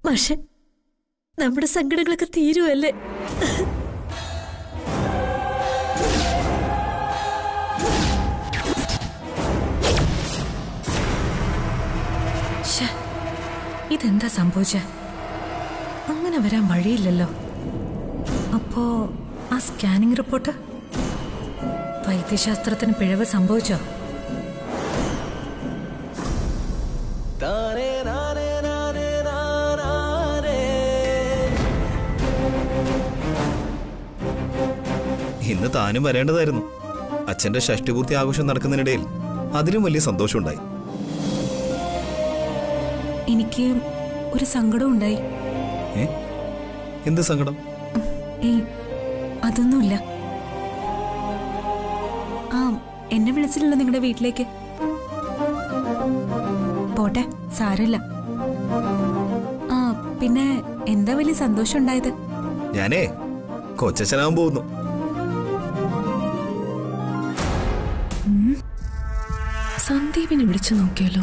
പക്ഷെ നമ്മുടെ സങ്കടങ്ങളൊക്കെ തീരുമല്ലേ ശ്ശെ, ഇതെന്താ സംഭവിച്ച അങ്ങനെ വരാൻ വഴിയില്ലല്ലോ അപ്പോ ആ സ്കാനിംഗ് റിപ്പോർട്ട് വൈദ്യശാസ്ത്രത്തിന് പിഴവ് സംഭവിച്ചോ ഇന്ന് താനും വരേണ്ടതായിരുന്നു അച്ഛന്റെ ഷഷ്ടിപൂർത്തി ആഘോഷം നടക്കുന്നതിനിടയിൽ അതിലും വലിയ സന്തോഷമുണ്ടായി എനിക്ക് ഒരു സങ്കടം ഉണ്ടായി ഏ എന്ത് സങ്കടം ഏയ് അതൊന്നുമില്ല ആ എന്നെ വിളിച്ചില്ലല്ലോ നിങ്ങളുടെ വീട്ടിലേക്ക് പോട്ടെ സാരമില്ല ആ പിന്നെ എന്താ വലിയ സന്തോഷം ഉണ്ടായത് ഞാനേ കൊച്ചച്ഛനാവാൻ പോകുന്നു സന്ദീപിനെ വിളിച്ചു നോക്കിയാലോ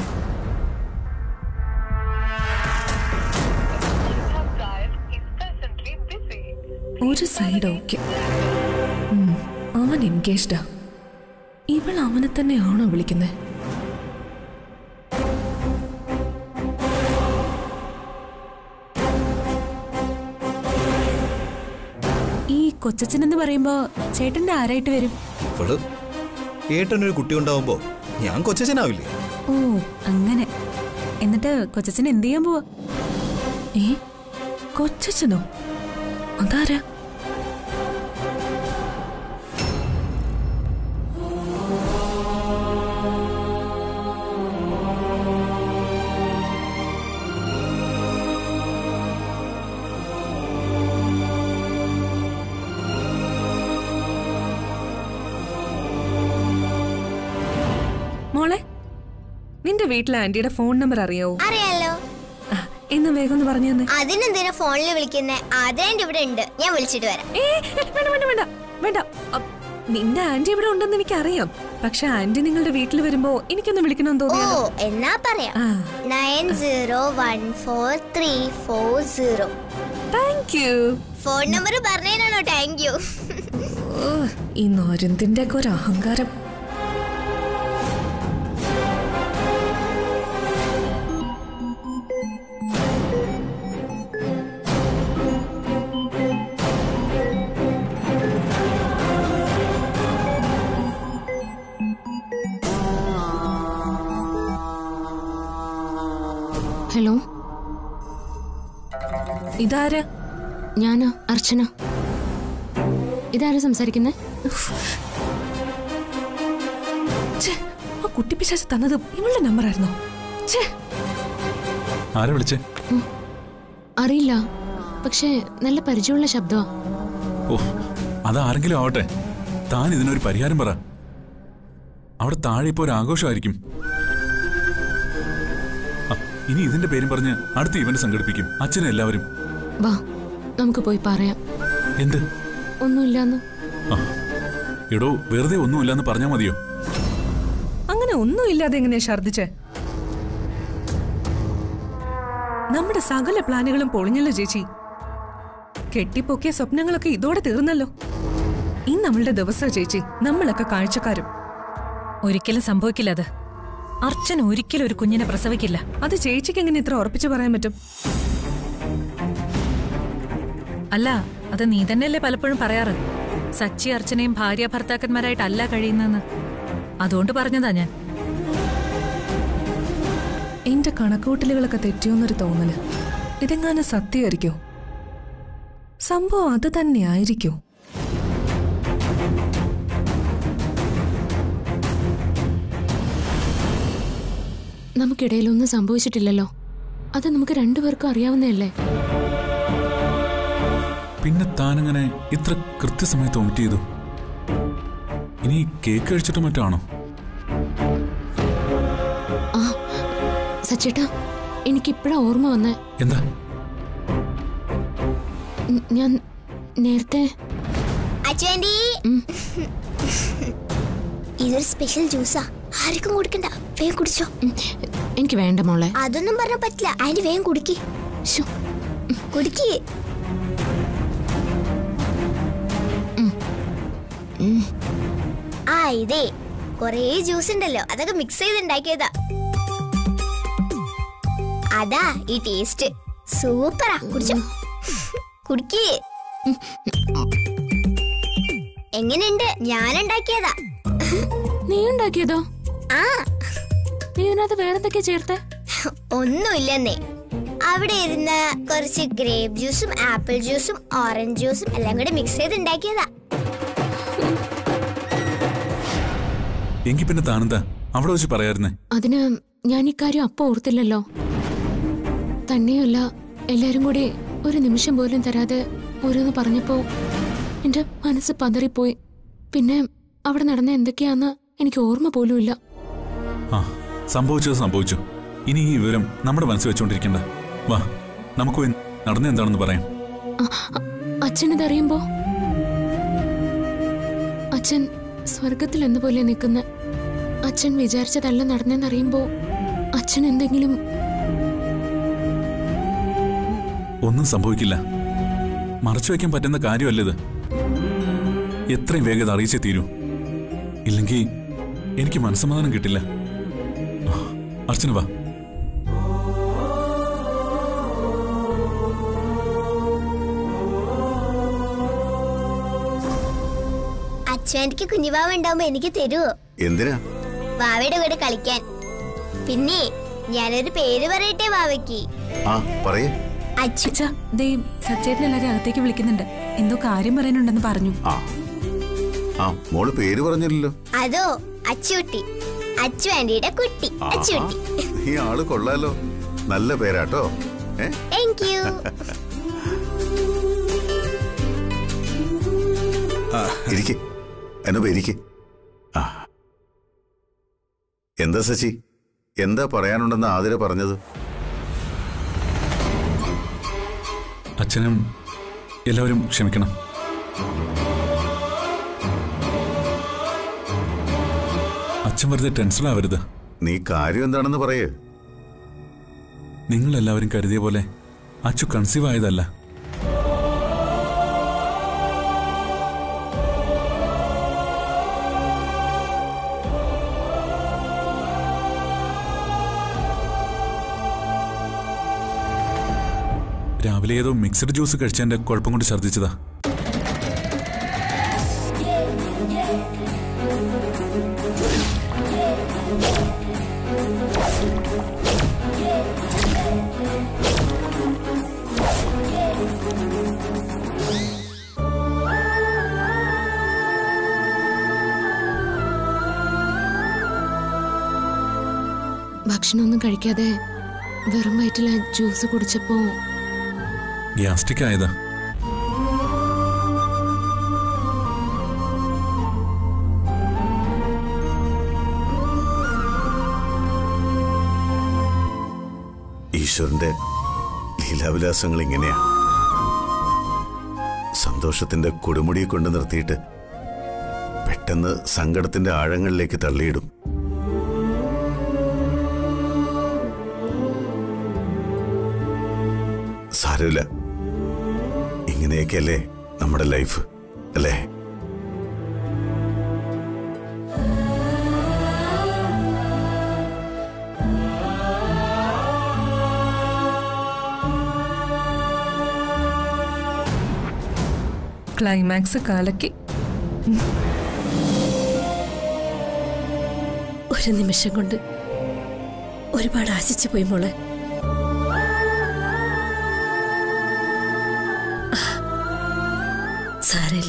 ഒരു സൈഡ് ഓക്കെ അവൻ എൻഗേജ്ഡാ ഇവൾ അവനെ തന്നെയാണോ വിളിക്കുന്നത് ഈ കൊച്ചച്ഛൻ എന്ന് പറയുമ്പോ ചേട്ടന്റെ ആരായിട്ട് വരും ഇവള് ഏട്ടനൊരു കുട്ടി ഉണ്ടാവുമ്പോ ഞാൻ കൊച്ചച്ഛനാവില്ലേ ഓ അങ്ങനെ എന്നിട്ട് കൊച്ചച്ഛൻ എന്ത് ചെയ്യാൻ പോവാ ഏ കൊച്ചച്ഛനോ അതാരാ മോളെ നിന്റെ വീട്ടിലെ ആന്റിയുടെ ഫോൺ നമ്പർ അറിയാവോ അറിയാലോ ആ, എന്ന് വേഗം ഒന്ന് പറഞ്ഞു തന്നെ അതിനെന്തിനാ ഫോണിൽ വിളിക്കുന്നേ ആദ്യം ഇവിടെ ഉണ്ട് ഞാൻ വിളിച്ചിട്ട് വരാം ഏ ഏ, വേണ്ട വേണ്ട വേണ്ട വേണ്ട അ, നിന്റെ ആന്റി ഇവിടെ ഉണ്ടെന്ന് എനിക്കറിയാം പക്ഷെ ആന്റി നിങ്ങളുടെ വീട്ടിൽ വരുമ്പോ എനിക്കൊന്ന് വിളിക്കണമെന്ന് ഓ തോന്നിയാലോ എന്നാ പറയാം ആ nine zero one four three four zero thank you phone number പറഞ്ഞതിനാണോ താങ്ക് യു ഓ, ഈ നോരന്തിന്റെ ഒക്കെ ഒരു അഹങ്കാരം ഹലോ ഇതാരാ ഞാനാ അർച്ചന ഇതാരാ സംസാരിക്കുന്നേ ഛേ, ആ കുട്ടിപ്പിശാച്ച് തന്നത് ഇവളുടെ നമ്പർ ആയിരുന്നോ ഛേ ആരാ വിളിച്ചേ അറിയില്ല പക്ഷേ നല്ല പരിചയമുള്ള ശബ്ദമാ ഓ അതാരെങ്കിലും ആവട്ടെ താൻ ഇതിനൊരു പരിഹാരം പറ അവിടെ താഴെ ഇപ്പോൾ ഒരു ആഘോഷമായിരിക്കും ആ, ഇനി ഇതിന്റെ പേരും പറഞ്ഞ് അടുത്ത ഇവന്റ് സംഘടിപ്പിക്കും അച്ഛനും എല്ലാവരും വാ നമുക്ക് പോയി പറയാം എന്ത് ഒന്നുമില്ലാന്ന് ആ എടോ വെറുതെ ഒന്നുമില്ലെന്ന് പറഞ്ഞാൽ മതിയോ അങ്ങനെ ഒന്നുമില്ലാതെ എങ്ങനെയാ ഛർദിച്ചേ നമ്മുടെ സകല പ്ലാനുകളും പൊളിഞ്ഞല്ലോ ചേച്ചി കെട്ടിപ്പൊക്കിയ സ്വപ്നങ്ങളൊക്കെ ഇതോടെ തീർന്നല്ലോ ഇന്ന് നമ്മളുടെ ദിവസം ചേച്ചി നമ്മളൊക്കെ കാഴ്ചക്കാരും ഒരിക്കലും സംഭവിക്കില്ല അത് അർച്ചന ഒരിക്കലും ഒരു കുഞ്ഞിനെ പ്രസവിക്കില്ല അത് ചേച്ചിക്ക് എങ്ങനെ ഇത്ര ഉറപ്പിച്ചു പറയാൻ പറ്റും അല്ല അത് നീ തന്നെയല്ലേ പലപ്പോഴും പറയാറ് സച്ചി അർച്ചനയും ഭാര്യ ഭർത്താക്കന്മാരായിട്ടല്ല കഴിയുന്നെന്ന് അതുകൊണ്ട് പറഞ്ഞതാ ഞാൻ എന്റെ കണക്കൂട്ടലുകളൊക്കെ തെറ്റിയോന്നൊരു തോന്നല് ഇതെങ്ങാനും സത്യമായിരിക്കോ സംഭവം അത് തന്നെ ആയിരിക്കോ നമുക്കിടയിലൊന്നും സംഭവിച്ചിട്ടില്ലല്ലോ അത് നമുക്ക് രണ്ടുപേർക്കും അറിയാവുന്നതല്ലേ പിന്നെ താനങ്ങനെ ഇത്ര കൃത്യസമയത്ത് ഒമിറ്റ് ചെയ്തു ഇനി കേക്ക് കഴിച്ചിട്ട് മറ്റാണോ ആ സച്ചേട്ടാ എനിക്കിപ്പോഴാ ഓർമ്മ വന്നേ എന്താ ഉം, ഞാൻ നേരത്തെ അച്ഛൻ്റെ ഉം. ഇതൊരു സ്പെഷ്യൽ ജ്യൂസാ ആർക്കും കൊടുക്കണ്ട വേഗം കുടിച്ചോ ഉം, എനിക്ക് വേണ്ട മോളെ അതൊന്നും പറഞ്ഞ പറ്റില്ല അതിന് വേഗം കുടിക്ക് ശ്ശോ, കുടിക്ക് ആ ഇതേ കൊറേ ജ്യൂസ് ഉണ്ടല്ലോ അതൊക്കെ മിക്സ് ചെയ്ത് ഉണ്ടാക്കിയതാ അതാ ഈ ടേസ്റ്റ് സൂപ്പറാ കുടിച്ചോ കുടിക്ക് എങ്ങനെയുണ്ട് ഞാൻ ഉണ്ടാക്കിയതാ നീ ഉണ്ടാക്കിയതോ ആ നീ ഇതിനകത്ത് വേറെന്തൊക്കെയാ ചേർത്തേ ഒന്നുമില്ലെന്നേ അവിടെ ഇരുന്ന കുറച്ച് ഗ്രേപ്പ് ജ്യൂസും ആപ്പിൾ ജ്യൂസും ഓറഞ്ച് ജ്യൂസും എല്ലാം കൂടെ മിക്സ് ചെയ്ത് ഉണ്ടാക്കിയതാ എങ്കി പിന്നെ താനെന്താ അവിടെ വെച്ച് പറയായിരുന്നേ അതിന് ഞാൻ ഇക്കാര്യം അപ്പ ഓർത്തില്ലല്ലോ തന്നെയല്ല എല്ലാരും കൂടി ഒരു നിമിഷം പോലും തരാതെ ഓരോന്ന് പറഞ്ഞപ്പോ എന്റെ മനസ്സ് പതറിപ്പോയി പിന്നെ അവിടെ നടന്ന എന്തൊക്കെയാന്ന് എനിക്ക് ഓർമ്മ പോലുമില്ല ആ സംഭവിച്ചത് സംഭവിച്ചു ഇനി ഈ വിവരം നമ്മുടെ മനസ്സിൽ വെച്ചുകൊണ്ടിരിക്കണ്ട വാ നമുക്ക് പോയി നടന്ന എന്താണെന്ന് പറയാം അച്ഛൻ ഇതറിയുമ്പോ അച്ഛൻ സ്വർഗത്തിൽ എന്ന പോലെ നിൽക്കുന്ന അച്ഛൻ വിചാരിച്ചതല്ല നടന്നെന്നറിയുമ്പോ അച്ഛൻ എന്തെങ്കിലും ഒന്നും സംഭവിക്കില്ല മറച്ചു വെക്കാൻ പറ്റുന്ന കാര്യമല്ലത് എത്രയും വേഗത അറിയിച്ചേ തീരൂ ഇല്ലെങ്കിൽ എനിക്ക് മനസ്സമാധാനം കിട്ടില്ല ആ, അർച്ചന വാ അച്ഛൻ എനിക്ക് കുഞ്ഞുവാവ ഉണ്ടാവുമ്പോ എനിക്ക് തരുവോ എന്തിനാ വാവയുടെ കൂടെ കളിക്കാൻ പിന്നെ ഞാനൊരു പേര് പറയട്ടെ വാവയ്ക്ക് ആ പറയേ അച്ചു അച്ഛാ ദേ സച്ചേട്ടൻ എല്ലാവരും അകത്തേക്ക് വിളിക്കുന്നുണ്ട് എന്തോ കാര്യം പറയാനുണ്ടെന്ന് പറഞ്ഞു ആ ആ മോള് പേര് പറഞ്ഞില്ലല്ലോ അതോ അച്ചുകുട്ടി അച്ചു ആന്റിയുടെ കുട്ടി അച്ചുകുട്ടി ഈ ആള് കൊള്ളാലോ നല്ല പേരാട്ടോ ഏ താങ്ക് യു ഇരിക്കെ എന്നപ്പോ ഇരിക്കെ ആ എന്താ ശശി എന്താ പറയാനുണ്ടെന്ന് ആതിര പറഞ്ഞത് അച്ഛനും എല്ലാവരും ക്ഷമിക്കണം അച്ഛൻ വെറുതെ ടെൻഷനാവരുത് നീ കാര്യം എന്താണെന്ന് പറയേ നിങ്ങൾ എല്ലാവരും കരുതിയ പോലെ അച്ചു കൺസീവ് ആയതല്ല രാവിലെ ഏതോ മിക്സഡ് ജ്യൂസ് കഴിച്ചതിന്റെ കുഴപ്പം കൊണ്ട് ഛർദ്ദിച്ചതാ ഭക്ഷണമൊന്നും കഴിക്കാതെ വെറും വയറ്റിൽ ആ ജ്യൂസ് കുടിച്ചപ്പോ ഗ്യാസ്ട്രിക് ആയതാ ഈശ്വരന്റെ ലീലാവിലാസങ്ങൾ ഇങ്ങനെയാ സന്തോഷത്തിന്റെ കൊടുമുടിയെ കൊണ്ട് നിർത്തിയിട്ട് പെട്ടെന്ന് സങ്കടത്തിന്റെ ആഴങ്ങളിലേക്ക് തള്ളിയിടും സാരമില്ല ഇങ്ങനെയൊക്കെയല്ലേ നമ്മുടെ ലൈഫ് അല്ലേ ക്ലൈമാക്സ് കാലക്കി ഒരു നിമിഷം കൊണ്ട് ഒരുപാട് ആശിച്ചു പോയി മോളെ സാരമില്ല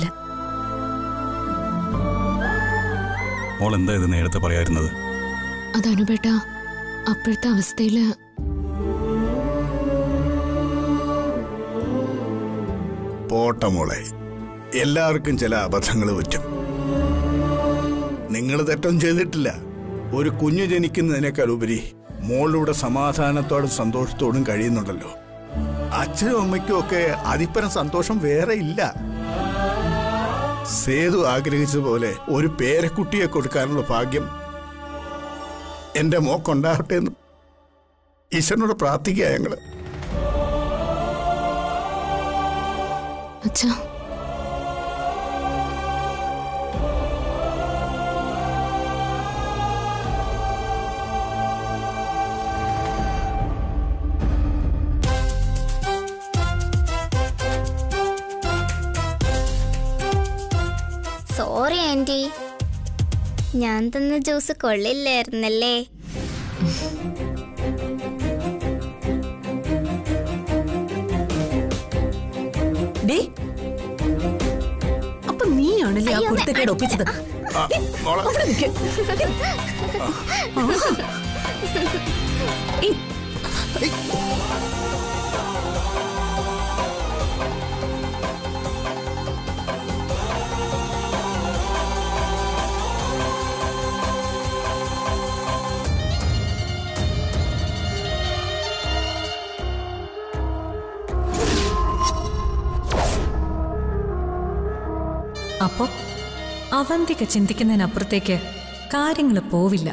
മോൾ എന്താ ഇത് നേരത്തെ പറയായിരുന്നത് അത് അനുപേട്ട അപ്പോഴത്തെ അവസ്ഥയില് പോട്ടെ മോളെ എല്ലാവർക്കും ചില അബദ്ധങ്ങൾ പറ്റും നിങ്ങൾ തെറ്റൊന്നും ചെയ്തിട്ടില്ല ഒരു കുഞ്ഞു ജനിക്കുന്നതിനേക്കാൾ ഉപരി മോളിലൂടെ സമാധാനത്തോടും സന്തോഷത്തോടും കഴിയുന്നുണ്ടല്ലോ അച്ഛനും അമ്മയ്ക്കും ഒക്കെ അതിപ്പരം സന്തോഷം വേറെ ഇല്ല സേതു ആഗ്രഹിച്ചതുപോലെ ഒരു പേരക്കുട്ടിയെ കൊടുക്കാനുള്ള ഭാഗ്യം എന്റെ മോക്കുണ്ടാവട്ടെ എന്ന് ഈശ്വരനോട് പ്രാർത്ഥിക്കുക ഞങ്ങള് അച്ഛാ സോറി ആന്റി ഞാൻ തന്ന ജ്യൂസ് കൊള്ളില്ലായിരുന്നല്ലേ ഡേ അപ്പൊ നീയാണല്ലേ ആ അയ്യോ, കുരുത്തക്കേട് ഒപ്പിച്ചത് ആ, മോളെ അവിടെ നിൽക്ക്. ആഹാ. ഏയ്, അപ്പോ അവന്തിക ചിന്തിക്കുന്നതിനപ്പുറത്തേക്ക് കാര്യങ്ങൾ പോവില്ല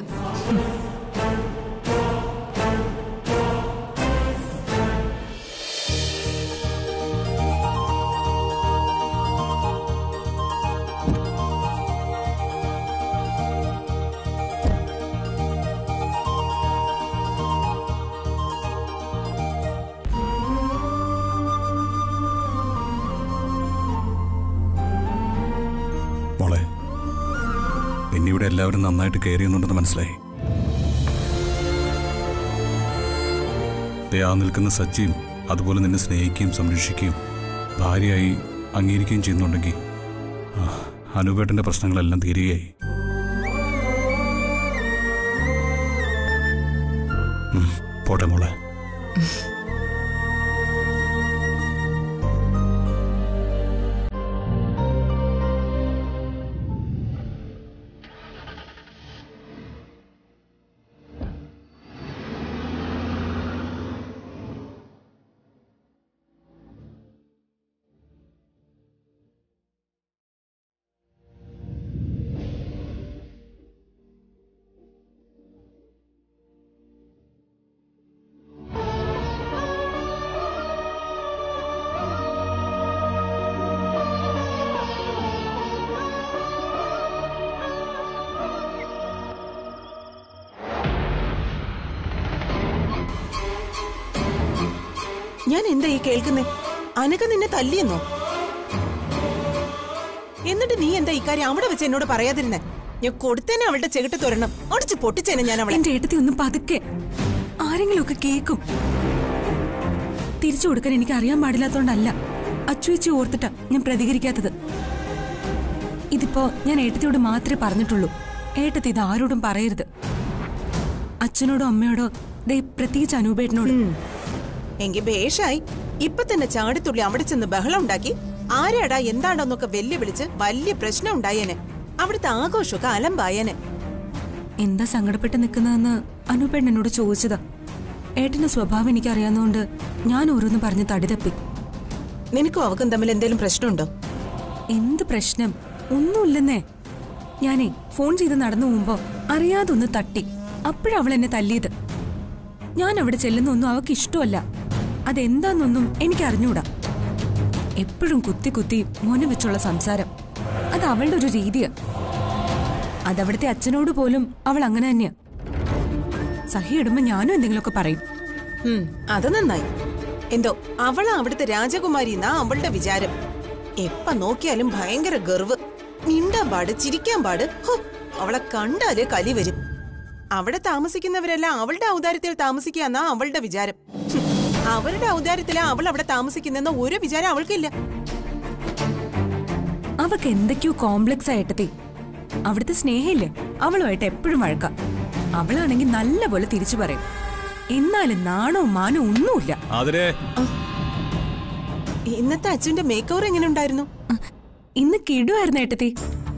മോളെ പിന്നെ ഇവിടെ എല്ലാവരും നന്നായിട്ട് കെയർ ചെയ്യുന്നുണ്ടെന്ന് മനസ്സിലായി ദേ ആ നിൽക്കുന്ന സച്ചിയും അതുപോലെ നിന്നെ സ്നേഹിക്കുകയും സംരക്ഷിക്കുകയും ഭാര്യയായി അംഗീകരിക്കുകയും ചെയ്യുന്നുണ്ടെങ്കിൽ ആ, അനുപേട്ടന്റെ പ്രശ്നങ്ങളെല്ലാം തീരുകയായി ഉം, പോട്ടെ മോളെ ഞാൻ എന്താ ഈ കേൾക്കുന്നേ അനക നിന്നെ തല്ലിയെന്നോ എന്നിട്ട് നീ എന്താ ഇക്കാര്യം അവിടെ വെച്ച് എന്നോട് പറയാതിരുന്നേ ഞാൻ കൊടുത്തേനെ അവളുടെ ചെകിട്ട് തുരണം അടിച്ച് പൊട്ടിച്ചേനെ ഞാൻ അവളെ എന്റെ ഏട്ടത്തി ഒന്ന് പതുക്കെ ആരെങ്കിലും ഒക്കെ കേക്കും തിരിച്ചു കൊടുക്കാൻ എനിക്ക് അറിയാൻ പാടില്ലാത്തോണ്ടല്ല അച്ചുവെച്ച് ഓർത്തിട്ടാ ഞാൻ പ്രതികരിക്കാത്തത് ഇതിപ്പോ ഞാൻ ഏട്ടത്തിയോട് മാത്രമേ പറഞ്ഞിട്ടുള്ളൂ ഏട്ടത്തി ഇത് ആരോടും പറയരുത് അച്ഛനോടോ അമ്മയോടോ ദേ പ്രത്യേകിച്ച് അനൂപേട്ടനോട് എങ്കി ബേഷായി ഇപ്പൊ തന്നെ ചാടിത്തുള്ളി അവിടെ ചെന്ന് ബഹളം ഉണ്ടാക്കി ആരാടാ എന്താണ്ടോന്നൊക്കെ വെല്ലുവിളിച്ച് വലിയ പ്രശ്നം ഉണ്ടായേനെ അവിടുത്തെ ആഘോഷമൊക്കെ അലമ്പായേനെ എന്താ സങ്കടപ്പെട്ട് നിൽക്കുന്നതെന്ന് അനൂപേട്ടൻ എന്നോട് ചോദിച്ചതാ ഏട്ടന്റെ സ്വഭാവം എനിക്ക് അറിയാവുന്നതുകൊണ്ട് ഞാൻ ഓരോന്ന് പറഞ്ഞ് തടി തപ്പി നിനക്കും അവക്കും തമ്മിൽ എന്തെങ്കിലും പ്രശ്നമുണ്ടോ എന്ത് പ്രശ്നം ഒന്നുമില്ലെന്നേ ഞാനേ ഫോൺ ചെയ്ത് നടന്നു പോകുമ്പോ അറിയാതെ ഒന്ന് തട്ടി അപ്പോഴവൾ എന്നെ തല്ലിയത് ഞാൻ അവിടെ ചെല്ലുന്നൊന്നും അവൾക്ക് ഇഷ്ടമല്ല അതെന്താന്നൊന്നും എനിക്ക് അറിഞ്ഞൂടാ എപ്പോഴും കുത്തി കുത്തി മോനെ വെച്ചുള്ള സംസാരം അത് അവളുടെ ഒരു രീതിയാ അതവിടുത്തെ അച്ഛനോട് പോലും അവൾ അങ്ങനെ തന്നെയാ സഹിയിടുമ്പോ ഞാനും എന്തെങ്കിലുമൊക്കെ പറയും ഉം, അത് നന്നായി എന്തോ അവളാ അവിടുത്തെ രാജകുമാരി എന്നാ അവളുടെ വിചാരം എപ്പ നോക്കിയാലും ഭയങ്കര ഗർവ് മിണ്ടാൻ പാട് ചിരിക്കാൻ പാട് ഹോ, അവളെ കണ്ടാല് കലി വരും അവിടെ താമസിക്കുന്നവരെല്ലാം അവളുടെ ഔദാര്യത്തിൽ താമസിക്കാന്നാ അവളുടെ വിചാരം ഹും, അവരുടെ ഔദാര്യത്തിലാ അവൾ അവിടെ താമസിക്കുന്നെന്ന ഒരു വിചാരം അവൾക്കില്ല അവക്ക് എന്തൊക്കെയോ കോംപ്ലക്സ് ആയിട്ടത്തി അവിടുത്തെ സ്നേഹമില്ലേ അവളുമായിട്ട് എപ്പോഴും വഴക്കാം അവളാണെങ്കിൽ നല്ലപോലെ തിരിച്ചു പറയും എന്നാലും നാണോ മാനോ ഒന്നുമില്ല അതിരെ ഇന്നത്തെ അച്ഛന്റെ മേക്ക് ഓവർ എങ്ങനെ ഉണ്ടായിരുന്നു അഹ്, ഇന്ന് കിടുവായിരുന്നു ഏട്ടത്തി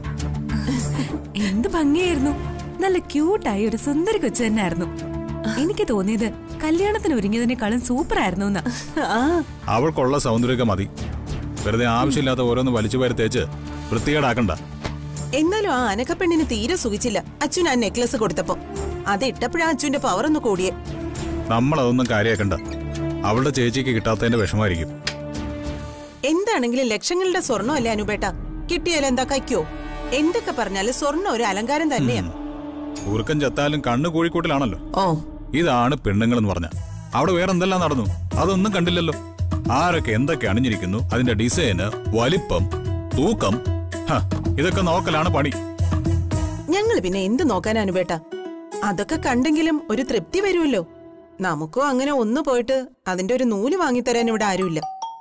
എന്ത് ഭംഗിയായിരുന്നു നല്ല ക്യൂട്ടായി ഒരു സുന്ദരി കൊച്ചു തന്നെയായിരുന്നു എനിക്ക് തോന്നിയത് കല്യാണത്തിന് ഒരുങ്ങിയതിനേക്കാളും സൂപ്പർ ആയിരുന്നു എന്നാ ആ അവൾക്കുള്ള സൗന്ദര്യമൊക്കെ മതി വെറുതെ ആവശ്യമില്ലാത്ത ഓരോന്ന് വലിച്ചു വാരി തേച്ച് വൃത്തികേടാക്കണ്ട എന്നാലും ആ അനക്കപ്പെണ്ണിന് തീരെ സുഖിച്ചില്ല അച്ഛൻ ആ നെക്ലസ് കൊടുത്തപ്പോ അത് ഇട്ടപ്പോഴാ അച്ഛന്റെ പവർ ഒന്ന് കൂടിയേ നമ്മളതൊന്നും കാര്യമാക്കണ്ട അവളുടെ ചേച്ചിക്ക് കിട്ടാത്തതിന്റെ വിഷമായിരിക്കും എന്താണെങ്കിലും ലക്ഷങ്ങളുടെ സ്വർണ്ണമല്ലേ അനുപേട്ട കിട്ടിയാൽ എന്താ കയ്ക്കോ എന്തൊക്കെ പറഞ്ഞാലും സ്വർണ്ണം ഒരു അലങ്കാരം തന്നെയാ ഊർക്കം ചത്താലും കണ്ണ് കോഴിക്കോട്ടിലാണല്ലോ ഓ ഇതാണ് പെണ്ണുങ്ങളെന്ന് പറഞ്ഞ അവിടെ വേറെ എന്തെല്ലാം നടന്നു അതൊന്നും കണ്ടില്ലല്ലോ ആരൊക്കെ എന്തൊക്കെ അണിഞ്ഞിരിക്കുന്നു അതിന്റെ ഡിസൈന് വലിപ്പം തൂക്കം ഹ, ഇതൊക്കെ നോക്കലാണ് പണി ഞങ്ങൾ പിന്നെ എന്ത് നോക്കാൻ അനുപേട്ട അതൊക്കെ കണ്ടെങ്കിലും ഒരു തൃപ്തി വരുമല്ലോ നമുക്കോ അങ്ങനെ ഒന്ന് പോയിട്ട് അതിന്റെ ഒരു നൂല് വാങ്ങിത്തരാൻ ഇവിടെ ആരുമില്ല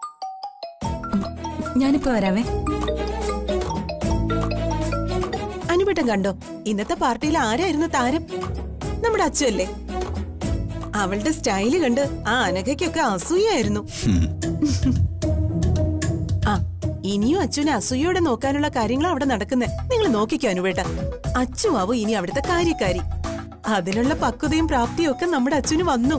ഞാനിപ്പോ വരാവേ അനുപേട്ടൻ കണ്ടോ ഇന്നത്തെ പാർട്ടിയിൽ ആരായിരുന്നു താരം നമ്മുടെ അച്ഛല്ലേ അവളുടെ സ്റ്റൈല് കണ്ട് ആ അനഘയ്ക്കൊക്കെ അസൂയായിരുന്നു ആ ഇനിയും അച്ഛനെ അസൂയോടെ നോക്കാനുള്ള കാര്യങ്ങൾ അവിടെ നടക്കുന്നേ നിങ്ങൾ നോക്കിക്കോ അനുപേട്ട അച്ചുവാവും ഇനി അവിടുത്തെ കാര്യക്കാരി അതിനുള്ള പക്വതയും പ്രാപ്തിയും ഒക്കെ നമ്മുടെ അച്ഛന് വന്നു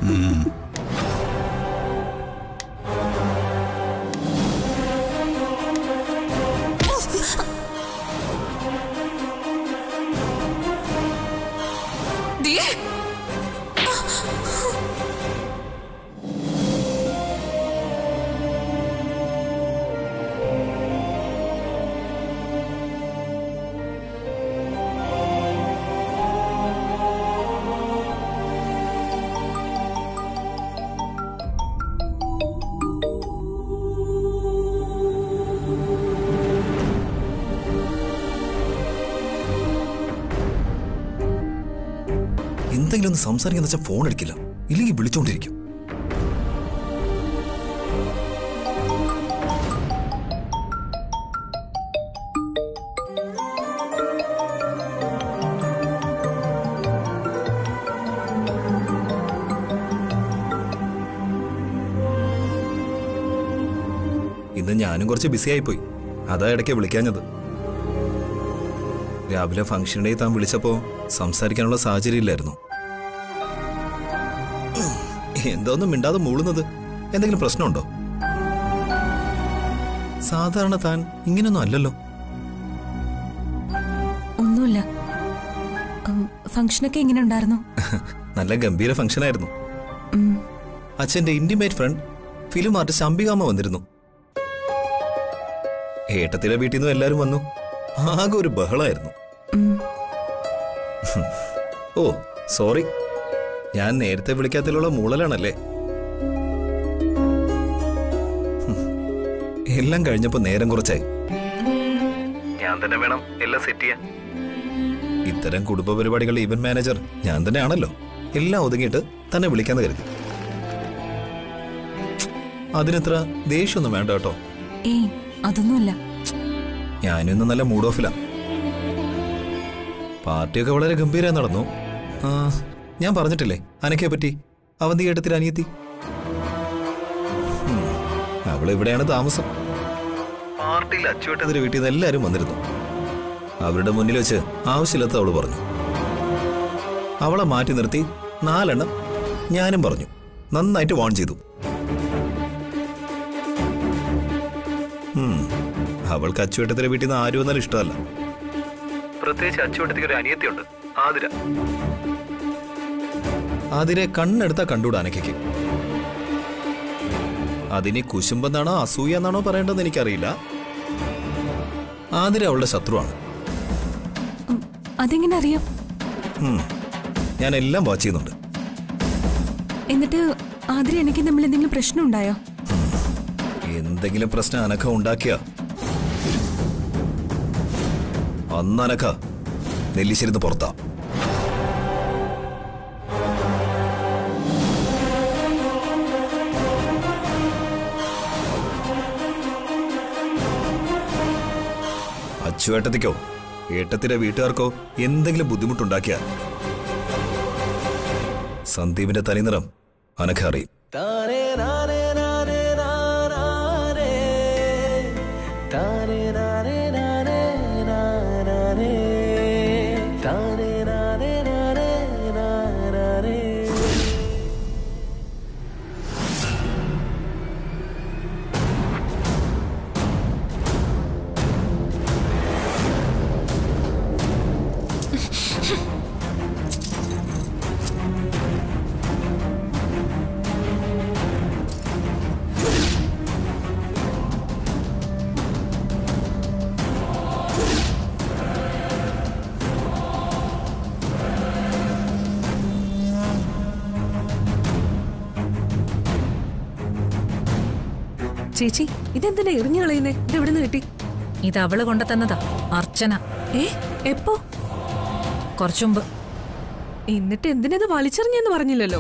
എന്തെങ്കിലും ഒന്ന് സംസാരിക്കുന്ന വെച്ചാൽ ഫോൺ എടുക്കില്ല ഇല്ലെങ്കിൽ വിളിച്ചോണ്ടിരിക്കും ഇന്ന് ഞാനും കുറച്ച് ബിസി ആയിപ്പോയി അതാ ഇടയ്ക്ക് വിളിക്കാഞ്ഞത് രാവിലെ ഫംഗ്ഷൻ ഡേ താൻ വിളിച്ചപ്പോ സംസാരിക്കാനുള്ള സാഹചര്യം ഇല്ലായിരുന്നു ഉം, എന്തോന്നും മിണ്ടാതെ മൂളുന്നത് എന്തെങ്കിലും പ്രശ്നമുണ്ടോ സാധാരണ താൻ ഇങ്ങനൊന്നും അല്ലല്ലോ ഒന്നുമില്ല ഉം, ഫംഗ്ഷനൊക്കെ എങ്ങനെ ഉണ്ടായിരുന്നു നല്ല ഗംഭീര ഫംഗ്ഷൻ ആയിരുന്നു ഉം, അച്ഛന്റെ intimate friend film artist Ambikamma വന്നിരുന്നു ഏട്ടത്തിലെ വീട്ടിൽ നിന്നും എല്ലാവരും വന്നു ആകെ ഒരു ബഹളമായിരുന്നു ഉം. ഓ സോറി ഞാൻ നേരത്തെ വിളിക്കാത്തതിലുള്ള മൂളലാണല്ലേ ഹും. എല്ലാം കഴിഞ്ഞപ്പോ നേരം കുറച്ചായി ഞാൻ തന്നെ വേണം എല്ലാം സെറ്റ് ചെയ്യാൻ ഇത്തരം കുടുംബ പരിപാടികളുടെ ഇവന്റ് മാനേജർ ഞാൻ തന്നെയാണല്ലോ എല്ലാം ഒതുങ്ങിയിട്ട് തന്നെ വിളിക്കാന്ന് കരുതി അതിനെത്ര ദേഷ്യമൊന്നും വേണ്ട കേട്ടോ ഏയ് അതൊന്നുമില്ല ഞാനും ഇന്ന് നല്ല മൂഡ് ഓഫിലാ പാർട്ടിയൊക്കെ വളരെ ഗംഭീരമായി നടന്നു ആ, ഞാൻ പറഞ്ഞിട്ടില്ലേ അനക്കയെ പറ്റി അവന്തി ഏട്ടത്തിൽ അനിയത്തി ഉം, അവള് ഇവിടെയാണ് താമസം പാർട്ടിയിൽ അച്ചുവേട്ടത്തിന്റെ വീട്ടിൽ നിന്ന് എല്ലാവരും വന്നിരുന്നു അവരുടെ മുന്നിൽ വെച്ച് ആവശ്യമില്ലാത്ത അവള് പറഞ്ഞു അവളെ മാറ്റി നിർത്തി നാലെണ്ണം ഞാനും പറഞ്ഞു നന്നായിട്ട് വാൺ ചെയ്തു ഉം, അവൾക്ക് അച്ചുവേട്ടത്തിന്റെ വീട്ടിൽ നിന്ന് ആരും വന്നാലും ഇഷ്ടമല്ല പ്രത്യേകിച്ച് അച്ചുവേട്ടത്തിക്ക് ഒരു അനിയത്തിയുണ്ട് ആതിര ആതിരെ കണ്ണെടുത്താ കണ്ടൂടാ അനക്കയ്ക്ക് അതിനി കുശുമ്പെന്നാണോ അസൂയ എന്നാണോ പറയേണ്ടതെന്ന് എനിക്കറിയില്ല ആതിര അവളുടെ ശത്രുവാണ് ഉം, അതെങ്ങനെ അറിയാം ഉം. ഞാൻ എല്ലാം വാച്ച് ചെയ്യുന്നുണ്ട് എന്നിട്ട് ആതിര എനിക്ക് നമ്മൾ എന്തെങ്കിലും പ്രശ്നം ഉണ്ടായോ എന്തെങ്കിലും പ്രശ്നം അനക്ക ഉണ്ടാക്കിയ അന്ന് അനക്ക നെല്ലിശ്ശേരിന്ന് പുറത്താ അച്ചുവേട്ടത്തിക്കോ ഏട്ടത്തിന്റെ വീട്ടുകാർക്കോ എന്തെങ്കിലും ബുദ്ധിമുട്ടുണ്ടാക്കിയ സന്ദീപിന്റെ തനിനിറം അനക്ക അറിയും ചേച്ചി ഇതെന്തിനാ എറിഞ്ഞു കളയുന്നേ ഇത് എവിടെ നിന്ന് കിട്ടി ഇത് അവള് കൊണ്ടുതന്നതാ അർച്ചന ഏ എപ്പോ കുറച്ചുമുമ്പ് എന്നിട്ട് എന്തിനത് വലിച്ചെറിഞ്ഞെന്ന് പറഞ്ഞില്ലല്ലോ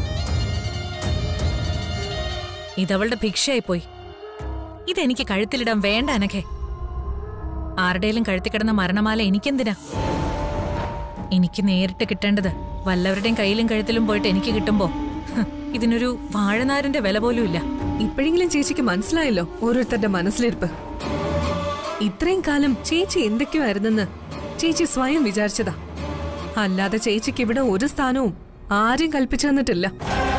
ഇതവളുടെ ഭിക്ഷയായി പോയി ഇതെനിക്ക് കഴുത്തിലിടാൻ വേണ്ട അനഘെ ആരുടെയും കഴുത്തി കിടന്ന മരണമാല എനിക്കെന്തിനാ എനിക്ക് നേരിട്ട് കിട്ടേണ്ടത് വല്ലവരുടെയും കയ്യിലും കഴുത്തിലും പോയിട്ട് എനിക്ക് കിട്ടുമ്പോ ഹ്, ഇതിനൊരു വാഴനാരിന്റെ വില പോലും ഇല്ല ഇപ്പോഴെങ്കിലും ചേച്ചിക്ക് മനസ്സിലായല്ലോ ഓരോരുത്തരുടെ മനസ്സിലിരിപ്പ് ഇത്രയും കാലം ചേച്ചി എന്തൊക്കെയോ ആയിരുന്നെന്ന് ചേച്ചി സ്വയം വിചാരിച്ചതാ അല്ലാതെ ചേച്ചിക്ക് ഇവിടെ ഒരു സ്ഥാനവും ആരും കൽപ്പിച്ചു തന്നിട്ടില്ല